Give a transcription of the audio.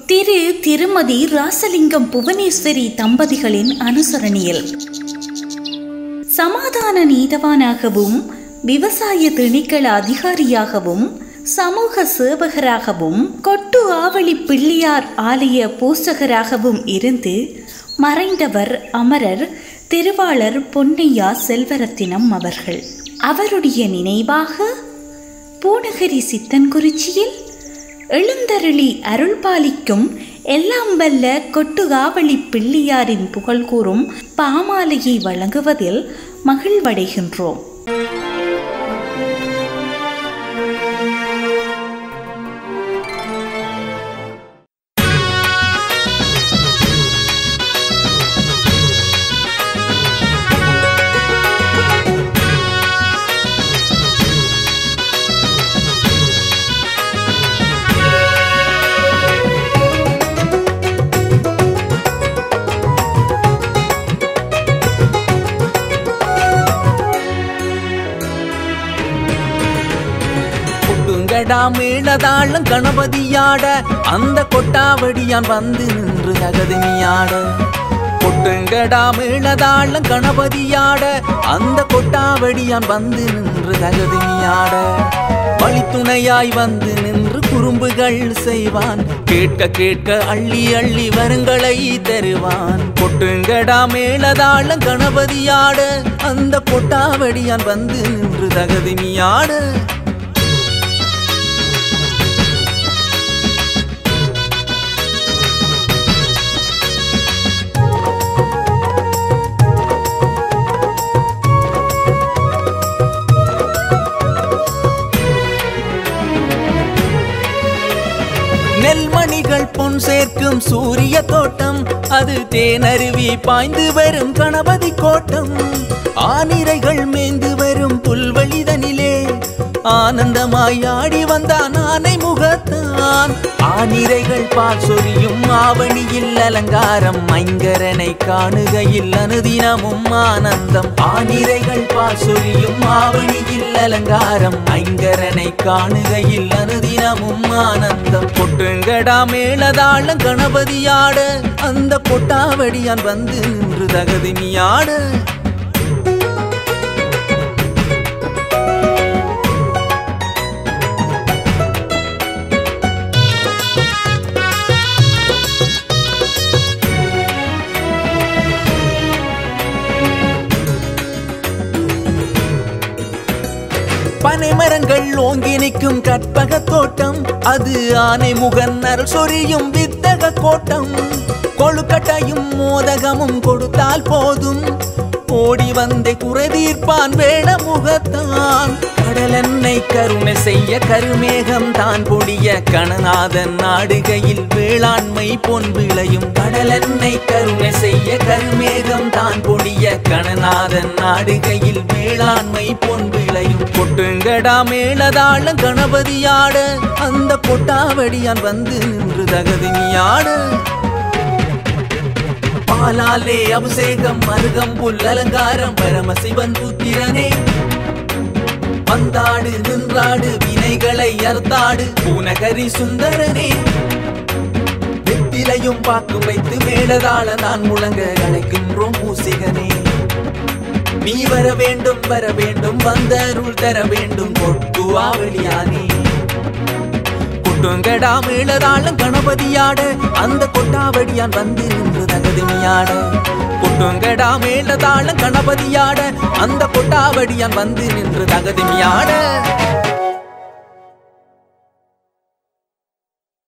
திரு திருமதி ராசலிங்கம் புவனேஸ்வரி தம்பதிகளின் அனுசரணையில் சமாதான நீதவானாகவும் விவசாய திணைக்கள அதிகாரியாகவும் சமூக சேவகராகவும் கொட்டு ஆவளி பிள்ளையார் ஆலய போஷகராகவும் இருந்து மறைந்தவர் அமரர் திருவாளர் பொன்னையா செல்வரத்தினம் அவர்கள் அவருடைய நினைவாக பூநகரி சித்தன்குறிச்சியில் எழுந்தருளி அருள்பாலிக்கும் எல்லாம் வல்ல கொட்டுகாவளி பிள்ளையாரின் புகழ் கூறும் பாமாலையை வழங்குவதில் மகிழ்வடைகின்றோம் கொட்டுங்கடா மேளதாளம் கணபதியாட அந்த கொட்டாவடியான் வந்து நின்று அகதினியாட கொட்டுங்கடா மேளதாளம் கணபதியாட அந்த கொட்டாவடியான் வந்து நின்று தகதினியாட வழித்துணையாய் வந்து நின்று குறும்புகள் செய்வான் கேட்க கேட்க அள்ளி அள்ளி வரங்களை தருவான் கொட்டுங்கடா மேளதாளம் கணபதியாட அந்த கொட்டாவடியான் வந்து நின்று தகதினியாட நெல்மணிகள் பொன் சேர்க்கும் சூரிய தோட்டம் அது தேனருவி பாய்ந்து வரும் கணபதி கோட்டம் ஆனிரைகள் மேய்ந்து வரும் புல்வெளிதனிலே ஆனந்தமாய் ஆடி வந்தான் ஆனை முகத்தான் ஆனிரைகள் பால் சொரியும் ஆவணியில் அலங்காரம் ஐங்கரனை காணுகையில் அனுதினமும் ஆனந்தம் ஆனிரைகள் பால் சொரியும் ஆவணியில் அலங்காரம் ஐங்கரனை காணுகையில் அனுதினமும் ஆனந்தம் கொட்டுங்கடா மேளதாளம் கணபதியாட அந்த கொட்டாவடியான் வந்து நின்று தகதினியாட பனைமரங்கள் ஓங்கி நிற்கும் கற்பக தோட்டம் அது ஆனை முகன் அருள் சொரியும் வித்தக கோட்டம் கொழுக்கட்டையும் மோதகமும் கொடுத்தால் போதும் ஓடி வந்தே குறை தீர்ப்பான் வேட முகத்தான் கடலென்னை கருணை செய்ய கருமேகம் தான் பொடிய கணநாதன் நாடுகையில் வேளாண்மை பொன் விளையும் கடலென்னை கருணை செய்ய கருமேகம் தான் பொடிய கணநாதன் நாடுகையில் வேளாண்மை பொன் விளையும் கொட்டுங்கடா மேளதாளம் கணபதியாட அந்த கொட்டாவடியான் வந்து நின்று தகதினியாட பாலாலே அபிஷேகம் மருகம் புல் அலங்காரம் பரமசிவன் புத்திரனே வந்தாடு நின்றாடு வினைகளை அறுத்தாடு பூனகரி சுந்தரனே வெத்திலையும் பாக்கு வைத்து மேலதாள நான் முழங்க அழைக்கின்றோம் பூசிகனே நீ வர வேண்டும் வர வேண்டும் வந்த அருள் தர வேண்டும் கொட்டுவாவளியானே கொட்டுங்கடா மேளதாளம் கணபதியாட அந்த கொட்டாவடியான் வந்து நின்று தகதினியாட கொட்டுங்கடா மேளதாளம் கணபதியாட அந்த கொட்டாவடியான் வந்து நின்று தகதினியாட